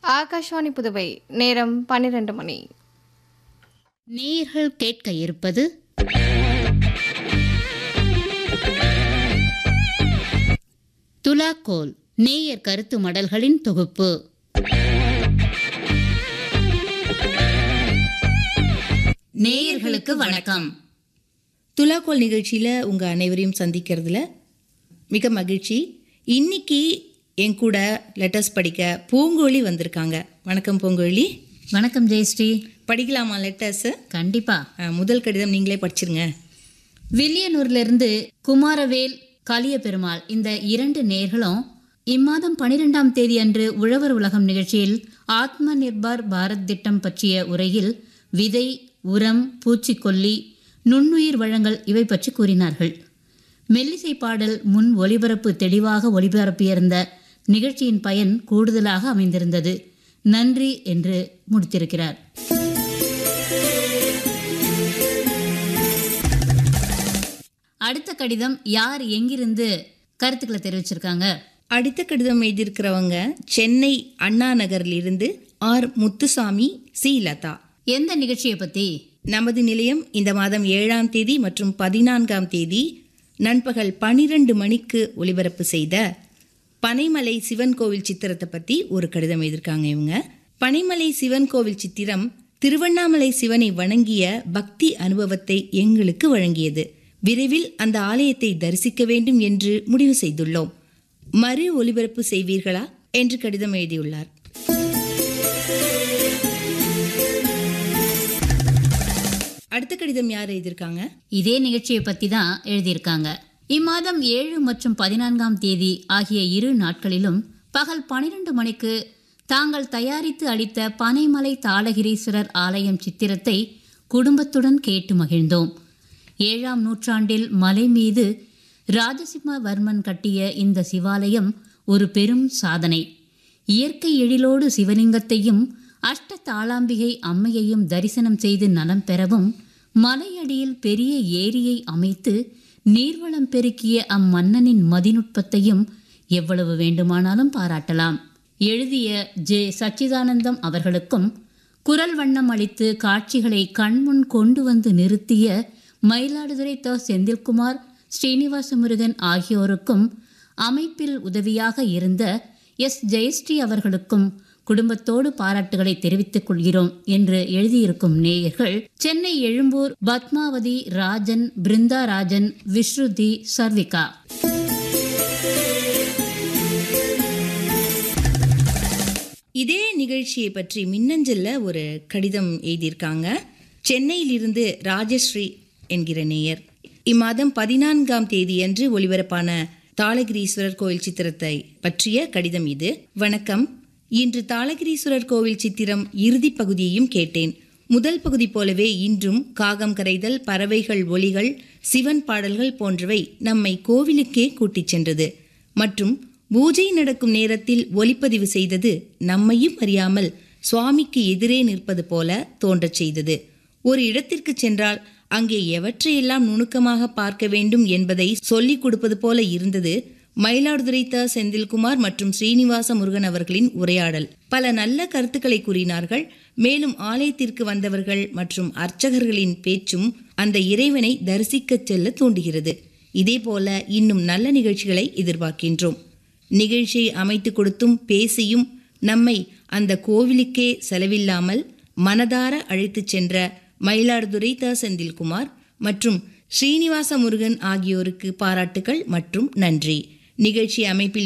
ஆகாஷ்வாணி புதுவை நேரம் பன்னிரண்டு மணி நேயர்கள் கேட்க இருப்பது துலாக்கோல் நேயர் கருத்து மடல்களின் தொகுப்பு நேயர்களுக்கு வணக்கம் துலாக்கோல் நிகழ்ச்சியில் உங்கள் அனைவரையும் சந்திக்கிறதுல மிக மகிழ்ச்சி இன்னைக்கு என் கூட லெட்டர்ஸ் படிக்க பூங்கோழி வந்திருக்காங்க வணக்கம் பூங்கோழி வணக்கம் ஜெயஸ்ரீ படிக்கலாமா லெட்டர்ஸு கண்டிப்பா முதல் கடிதம் நீங்களே படிச்சிருங்க வில்லியனூர்ல இருந்து குமாரவேல் காளிய பெருமாள் இந்த இரண்டு நேர்களும் இம்மாதம் பனிரெண்டாம் தேதி அன்று உழவர் உலகம் நிகழ்ச்சியில் ஆத்ம நிர்பார் பாரத் திட்டம் பற்றிய உரையில் விதை உரம் பூச்சிக்கொல்லி நுண்ணுயிர் வழங்கல் இவை பற்றி கூறினார்கள் மெல்லிசை பாடல் முன் ஒலிபரப்பு தெளிவாக ஒலிபரப்பியிருந்த நிகழ்ச்சியின் பயன் கூடுதலாக அமைந்திருந்தது நன்றி என்று முடித்திருக்கிறார் அடுத்த கடிதம் யார் எங்கிருந்து கருத்துக்களை தெரிவிச்சிருக்காங்க அடுத்த கடிதம் எழுதியிருக்கிறவங்க சென்னை அண்ணா நகரிலிருந்து ஆர் முத்துசாமி சி லதா எந்த நிகழ்ச்சியை பத்தி நமது நிலையம் இந்த மாதம் ஏழாம் தேதி மற்றும் பதினான்காம் தேதி நண்பகல் பனிரெண்டு மணிக்கு ஒளிபரப்பு செய்த பனைமலை சிவன் கோவில் சித்திரத்தை பற்றி ஒரு கடிதம் எழுதியிருக்காங்க இவங்க பனைமலை சிவன் கோவில் சித்திரம் திருவண்ணாமலை சிவனை வணங்கிய பக்தி அனுபவத்தை எங்களுக்கு வழங்கியது விரைவில் அந்த ஆலயத்தை தரிசிக்க வேண்டும் என்று முடிவு செய்துள்ளோம் மறு ஒளிபரப்பு செய்வீர்களா என்று கடிதம் எழுதியுள்ளார் அடுத்த கடிதம் யார் எழுதியிருக்காங்க இதே நிகழ்ச்சியை பத்தி தான் எழுதியிருக்காங்க இம்மாதம் ஏழு மற்றும் பதினான்காம் தேதி ஆகிய இரு நாட்களிலும் பகல் பனிரெண்டு மணிக்கு தாங்கள் தயாரித்து அளித்த பனைமலை தாளகிரீஸ்வரர் ஆலயம் சித்திரத்தை குடும்பத்துடன் கேட்டு மகிழ்ந்தோம் ஏழாம் நூற்றாண்டில் மலை மீது ராஜசிம்மவர்மன் கட்டிய இந்த சிவாலயம் ஒரு பெரும் சாதனை இயற்கை எழிலோடு சிவலிங்கத்தையும் அஷ்ட தாளாம்பிகை அம்மையையும் தரிசனம் செய்து நலம் பெறவும் மலையடியில் பெரிய ஏரியை அமைத்து நீர்வளம் பெருக்கிய அம்மன்னனின் மதிநுட்பத்தையும் எவ்வளவு வேண்டுமானாலும் பாராட்டலாம் எழுதிய ஜே சச்சிதானந்தம் அவர்களுக்கும் குரல் வண்ணம் அளித்து காட்சிகளை கண்முன் கொண்டு வந்து நிறுத்திய மயிலாடுதுறை த செந்தில்குமார் ஸ்ரீனிவாச முருகன் ஆகியோருக்கும் அமைப்பில் உதவியாக இருந்த எஸ் ஜெயஸ்ரீ அவர்களுக்கும் குடும்பத்தோடு பாராட்டுகளை தெரிவித்துக் கொள்கிறோம் என்று எழுதியிருக்கும் நேயர்கள் சென்னை எழும்பூர் பத்மாவதி ராஜன் பிருந்தா ராஜன் விஸ்ருதி சர்விகா இதே நிகழ்ச்சியை பற்றி மின்னஞ்சல்ல ஒரு கடிதம் எழுதியிருக்காங்க சென்னையிலிருந்து ராஜஸ்ரீ என்கிற நேயர் இம்மாதம் பதினான்காம் தேதியன்று ஒளிபரப்பான தாளகிரீஸ்வரர் கோவில் சித்திரத்தை பற்றிய கடிதம் இது வணக்கம் இன்று தாளகிரீஸ்வரர் கோவில் சித்திரம் இறுதிப் பகுதியையும் கேட்டேன் முதல் பகுதி போலவே இன்றும் காகம் கரைதல் பறவைகள் ஒலிகள் சிவன் பாடல்கள் போன்றவை நம்மை கோவிலுக்கே கூட்டிச் சென்றது மற்றும் பூஜை நடக்கும் நேரத்தில் ஒலிப்பதிவு செய்தது நம்மையும் அறியாமல் சுவாமிக்கு எதிரே நிற்பது போல தோன்றச் செய்தது ஒரு இடத்திற்கு சென்றால் அங்கே எவற்றையெல்லாம் நுணுக்கமாக பார்க்க வேண்டும் என்பதை சொல்லிக் கொடுப்பது போல இருந்தது மயிலாடுதுறை த செந்தில்குமார் மற்றும் ஸ்ரீனிவாச முருகன் அவர்களின் உரையாடல் பல நல்ல கருத்துக்களை கூறினார்கள் மேலும் ஆலயத்திற்கு வந்தவர்கள் மற்றும் அர்ச்சகர்களின் பேச்சும் அந்த இறைவனை தரிசிக்கச் செல்ல தூண்டுகிறது இதேபோல இன்னும் நல்ல நிகழ்ச்சிகளை எதிர்பார்க்கின்றோம் நிகழ்ச்சியை அமைத்து கொடுத்தும் பேசியும் நம்மை அந்த கோவிலுக்கே செலவில்லாமல் மனதார அழைத்துச் சென்ற மயிலாடுதுறை த செந்தில்குமார் மற்றும் ஸ்ரீனிவாச முருகன் ஆகியோருக்கு பாராட்டுகள் மற்றும் நன்றி நிகழ்ச்சி அமைப்பில்